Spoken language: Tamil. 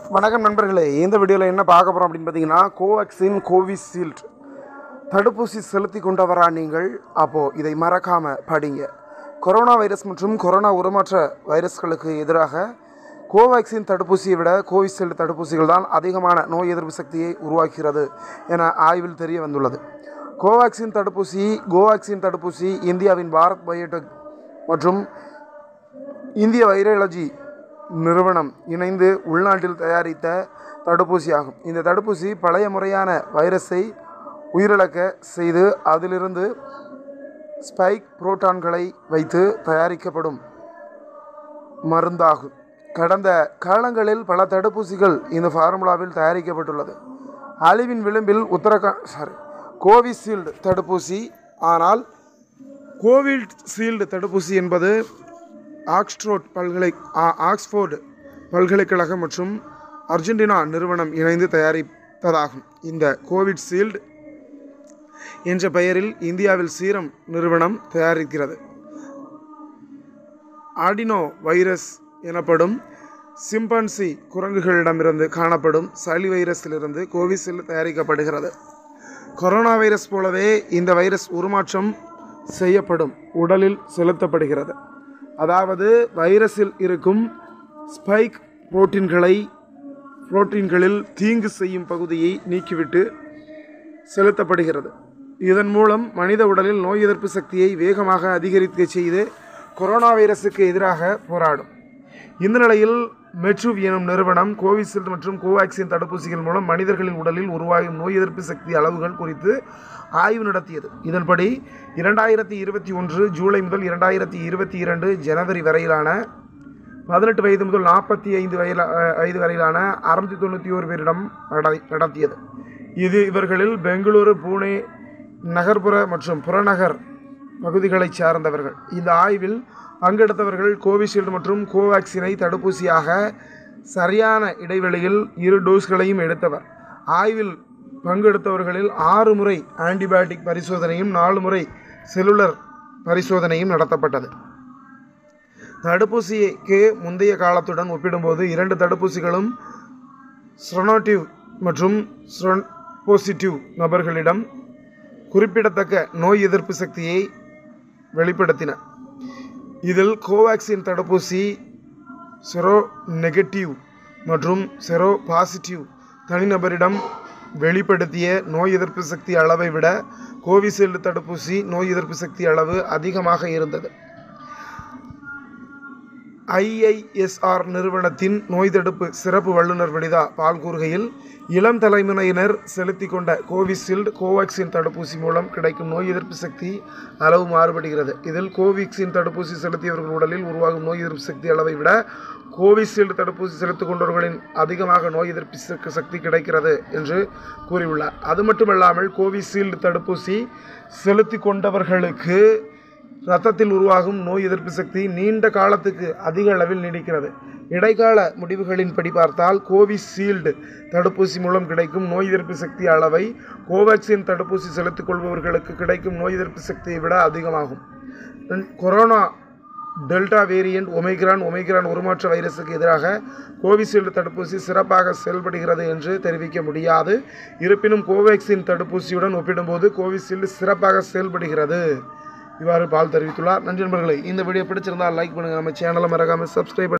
வணக்கம் நண்பர்களே இந்த வீடியோவில் என்ன பார்க்க போகிறோம் அப்படின்னு பார்த்தீங்கன்னா கோவேக்சின் கோவிஷீல்டு தடுப்பூசி செலுத்தி கொண்டவரா நீங்கள் அப்போது இதை மறக்காமல் படிங்க கொரோனா வைரஸ் மற்றும் கொரோனா உருமாற்ற வைரஸ்களுக்கு எதிராக கோவேக்சின் தடுப்பூசியை விட கோவிஷீல்டு தடுப்பூசிகள் தான் அதிகமான நோய் எதிர்ப்பு சக்தியை உருவாக்குகிறது என ஆய்வில் தெரிய வந்துள்ளது கோவேக்சின் தடுப்பூசி கோவேக்சின் தடுப்பூசி இந்தியாவின் பாரத் பயோடெக் மற்றும் இந்திய வைரலஜி நிறுவனம் இணைந்து உள்நாட்டில் தயாரித்த தடுப்பூசி ஆகும் இந்த தடுப்பூசி பழைய முறையான வைரஸை உயிரிழக்க செய்து அதிலிருந்து ஸ்பைக் புரோட்டான்களை வைத்து தயாரிக்கப்படும் மருந்தாகும் கடந்த காலங்களில் பல தடுப்பூசிகள் இந்த ஃபார்முலாவில் தயாரிக்கப்பட்டுள்ளது அழிவின் விளிம்பில் உத்தரகாண்ட் சாரி கோவிஷீல்டு தடுப்பூசி ஆனால் கோவிஷீல்டு தடுப்பூசி என்பது ஆக்ஸ்ட்ரோட் பல்கலை ஆ- ஆக்ஸ்போர்டு பல்கலைக்கழகம் மற்றும் அர்ஜென்டினா நிறுவனம் இணைந்து தயாரித்ததாகும் இந்த கோவிட்ஷீல்டு என்ற பெயரில் இந்தியாவில் சீரம் நிறுவனம் தயாரிக்கிறது ஆடினோ வைரஸ் எனப்படும் சிம்பன்சி குரங்குகளிடமிருந்து காணப்படும் சளி வைரஸிலிருந்து கோவிஷீல்டு தயாரிக்கப்படுகிறது கொரோனா வைரஸ் போலவே இந்த வைரஸ் உருமாற்றம் செய்யப்படும் உடலில் செலுத்தப்படுகிறது அதாவது வைரஸில் இருக்கும் ஸ்பைக் புரோட்டீன்களை புரோட்டீன்களில் தீங்கு செய்யும் பகுதியை நீக்கிவிட்டு செலுத்தப்படுகிறது இதன் மூலம் மனித உடலில் நோய் எதிர்ப்பு சக்தியை வேகமாக அதிகரிக்க செய்து கொரோனா வைரஸுக்கு எதிராக போராடும் இந்த நிலையில் மெட்ரூவ் எனும் நிறுவனம் கோவிஷீல்டு மற்றும் கோவாக்சின் தடுப்பூசிகள் மூலம் மனிதர்களின் உடலில் உருவாகும் நோய் எதிர்ப்பு சக்தி அளவுகள் குறித்து ஆய்வு நடத்தியது இதன்படி இரண்டாயிரத்தி இருபத்தி ஒன்று ஜூலை முதல் இரண்டாயிரத்தி இருபத்தி இரண்டு ஜனவரி வரையிலான பதினெட்டு வயது முதல் நாற்பத்தி ஐந்து வயல வயது வரையிலான அறுநூத்தி தொண்ணூற்றி ஒரு பேரிடம் நட- நடத்தியது இது இவர்களில் பெங்களூரு பூனே நகர்ப்புற மற்றும் புறநகர் பகுதிகளைச் சார்ந்தவர்கள் இந்த ஆய்வில் பங்கெடுத்தவர்கள் கோவிஷீல்டு மற்றும் கோவேக்சினை தடுப்பூசியாக சரியான இடைவெளியில் இரு டோஸ்களையும் எடுத்தவர் ஆய்வில் பங்கெடுத்தவர்களில் ஆறு முறை ஆன்டிபயோட்டிக் பரிசோதனையும் நாலு முறை செல்லுலர் பரிசோதனையும் நடத்தப்பட்டது தடுப்பூசிக்கு முந்தைய காலத்துடன் ஒப்பிடும்போது இரண்டு தடுப்பூசிகளும் ஸ்ரொனோட்டிவ் மற்றும் பாசிட்டிவ் நபர்களிடம் குறிப்பிடத்தக்க நோய் எதிர்ப்பு சக்தியை வெளிப்படுத்தின இதில் கோவேக்சின் தடுப்பூசி செரோ நெகட்டிவ் மற்றும் செரோ பாசிட்டிவ் தனிநபரிடம் வெளிப்படுத்திய நோய் எதிர்ப்பு சக்தி அளவை விட கோவிஷீல்டு தடுப்பூசி நோய் எதிர்ப்பு சக்தி அளவு அதிகமாக இருந்தது ஐஐஎஸ்ஆர் நிறுவனத்தின் நோய் தடுப்பு சிறப்பு வல்லுநர் வனிதா பால் கூறுகையில் இளம் தலைமுறையினர் செலுத்திக் கொண்ட கோவிஷீல்டு கோவேக்சின் தடுப்பூசி மூலம் கிடைக்கும் நோய் எதிர்ப்பு சக்தி அளவு மாறுபடுகிறது இதில் கோவிக்சின் தடுப்பூசி செலுத்தியவர்கள் உடலில் உருவாகும் நோய் எதிர்ப்பு சக்தி அளவை விட கோவிஷீல்டு தடுப்பூசி செலுத்திக் கொண்டவர்களின் அதிகமாக நோய் எதிர்ப்பு சக்- சக்தி கிடைக்கிறது என்று கூறியுள்ளார் அது மட்டுமல்லாமல் கோவிஷீல்டு தடுப்பூசி செலுத்திக் கொண்டவர்களுக்கு இரத்தத்தில் உருவாகும் நோய் எதிர்ப்பு சக்தி நீண்ட காலத்துக்கு அதிக அளவில் நீடிக்கிறது இடைக்கால முடிவுகளின்படி பார்த்தால் கோவிஷீல்டு தடுப்பூசி மூலம் கிடைக்கும் நோய் எதிர்ப்பு சக்தி அளவை கோவேக்சின் தடுப்பூசி செலுத்திக் கொள்பவர்களுக்கு கிடைக்கும் நோய் எதிர்ப்பு சக்தியை விட அதிகமாகும் corona delta variant Omicron Omicron உருமாற்ற வைரஸுக்கு எதிராக கோவிஷீல்டு தடுப்பூசி சிறப்பாக செயல்படுகிறது என்று தெரிவிக்க முடியாது இருப்பினும் கோவேக்சின் தடுப்பூசியுடன் ஒப்பிடும்போது கோவிஷீல்டு சிறப்பாக செயல்படுகிறது இவ்வாறு பால் தெரிவித்துள்ளார் நன்றி நண்பர்களே இந்த வீடியோ பிடிச்சிருந்தால் லைக் பண்ணுங்கள் நம்ம சேனலை மறக்காமல் சப்ஸ்கிரைப்